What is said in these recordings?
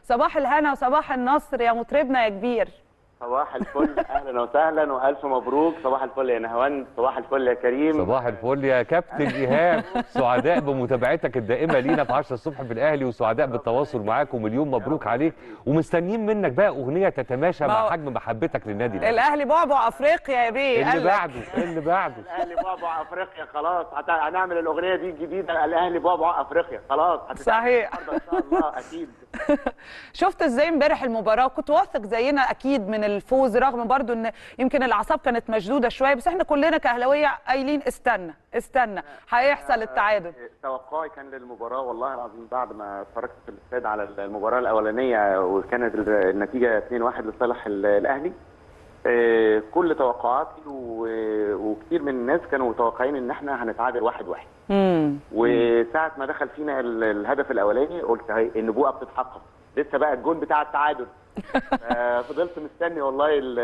صباح الهنا وصباح النصر يا مطربنا يا كبير صباح الفل اهلا وسهلا والف مبروك صباح الفل يا نهوان صباح الفل يا كريم صباح الفل يا كابتن ايهاب سعداء بمتابعتك الدائمه لينا في 10 الصبح في الاهلي وسعداء بالتواصل معاك ومليون مبروك عليك ومستنيين منك بقى اغنيه تتماشى ما مع هو- حجم محبتك للنادي الاهلي الاهلي بعبع افريقيا يا بيه اللي قال لك. بعده اللي بعده الاهلي بعبع افريقيا خلاص هت- هنعمل الاغنيه دي الجديده الاهلي بعبع افريقيا خلاص هتتعمل صحيح. النهاردة ان شاء الله اكيد شفت ازاي امبارح المباراه كنت واثق زينا اكيد من الفوز رغم برضو ان يمكن الاعصاب كانت مشدوده شويه بس احنا كلنا كاهلاويه قايلين استنى استنى هيحصل التعادل توقعي كان للمباراه والله العظيم بعد ما اتفرجت في الاستاد على المباراه الاولانيه وكانت النتيجه 2-1 لصالح ال- الاهلي آه، كل توقعاتي و- وكتير من الناس كانوا متوقعين ان احنا هنتعادل واحد واحد امم وساعة ما دخل فينا ال- الهدف الأولاني قلت هي النبوءة بتتحقق لسه بقى الجون بتاع التعادل آه، فضلت مستني والله ال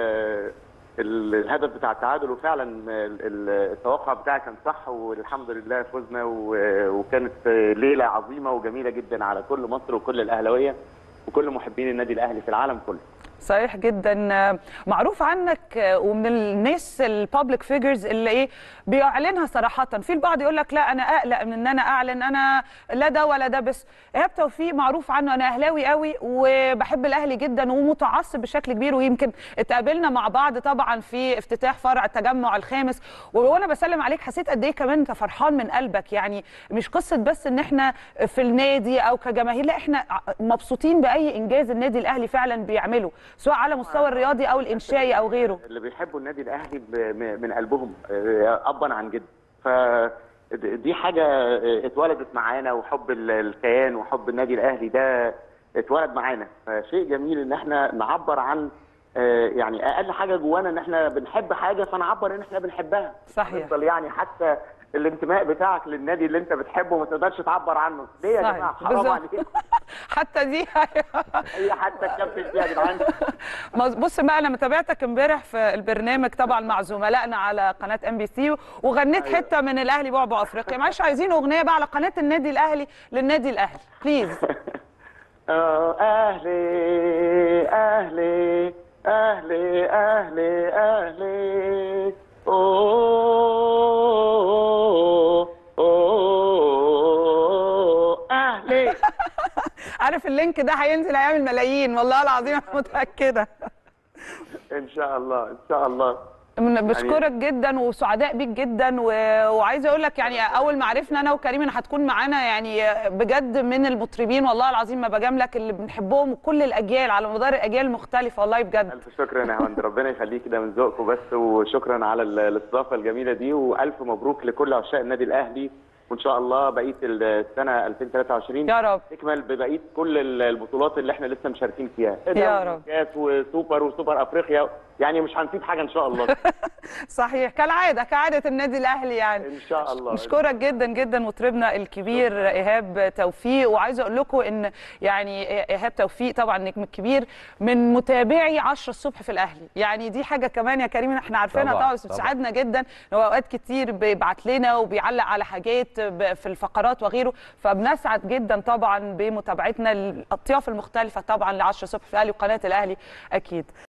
ال الهدف بتاع التعادل وفعلا ال- ال- التوقع بتاعي كان صح والحمد لله فزنا و- وكانت ليلة عظيمة وجميلة جدا على كل مصر وكل الأهلاوية وكل محبين النادي الأهلي في العالم كله صحيح جدا آه، معروف عنك آه، ومن الناس البابليك فيجرز اللي ايه بيعلنها صراحه في البعض يقول لك لا انا اقلق من ان انا اعلن انا لا ده ولا ده بس ايهاب توفيق معروف عنه انا اهلاوي قوي وبحب الاهلي جدا ومتعصب بشكل كبير ويمكن اتقابلنا مع بعض طبعا في افتتاح فرع التجمع الخامس وانا بسلم عليك حسيت قد ايه كمان انت فرحان من قلبك يعني مش قصه بس ان احنا في النادي او كجماهير لا احنا مبسوطين باي انجاز النادي الاهلي فعلا بيعمله سواء على مستوى الرياضي او الانشائي او غيره اللي بيحبوا النادي الاهلي ب- م- من قلبهم آه، ابا عن جد ف دي حاجه آه، اتولدت معانا وحب ال- الكيان وحب النادي الاهلي ده اتولد معانا فشيء جميل ان احنا نعبر عن آه، يعني اقل حاجه جوانا ان احنا بنحب حاجه فنعبر ان احنا بنحبها صحيح. نفضل يعني حتى الانتماء بتاعك للنادي اللي انت بتحبه ما تقدرش تعبر عنه ليه يا صحيح. جماعه حرام بالظبط. عليكم حتى دي هي حتى الكابتن فيها يا جدعان مز- بص بقى انا متابعتك امبارح في البرنامج طبعا مع زملائنا على قناه ام بي سي وغنيت أيوة. حته من الاهلي بعبع افريقيا معلش عايزين اغنيه بقى على قناه النادي الاهلي للنادي الاهلي بليز آه، أهلي أهلي أهلي أهلي أهلي أوه أوه أهلي عارف اللينك ده هينزل هيعمل ملايين والله العظيم انا متاكده إن شاء الله إن شاء الله من- بشكرك جدا وسعداء بيك جدا و... وعايزه اقول لك يعني اول ما عرفنا انا وكريم ان هتكون معانا يعني بجد من المطربين والله العظيم ما بجاملك اللي بنحبهم وكل الاجيال على مدار الاجيال المختلفه والله بجد ألف شكر يا نهاوند ربنا يخليك ده من ذوقكم بس وشكرا على ال- الاستضافة الجميلة دي وألف مبروك لكل عشاق النادي الأهلي وإن شاء الله بقية السنة 2023 يا رب تكمل ببقيه كل ال- البطولات اللي احنا لسه مشاركين فيها يا رب. كاس وسوبر وسوبر افريقيا يعني مش هنسيب حاجه ان شاء الله صحيح كالعاده كعاده النادي الاهلي يعني ان شاء الله بشكرك جدا جدا مطربنا الكبير ايهاب توفيق وعايزه اقول لكم ان يعني ايهاب توفيق طبعا نجم الكبير من متابعي 10 الصبح في الاهلي يعني دي حاجه كمان يا كريم احنا عارفينها طبعاً، طبعا بس طبعاً. بتساعدنا جدا إن هو اوقات كتير بيبعت لنا وبيعلق على حاجات ب- في الفقرات وغيره فبنسعد جدا طبعا بمتابعتنا الاطياف المختلفه طبعا ل 10 الصبح في الاهلي وقناه الاهلي اكيد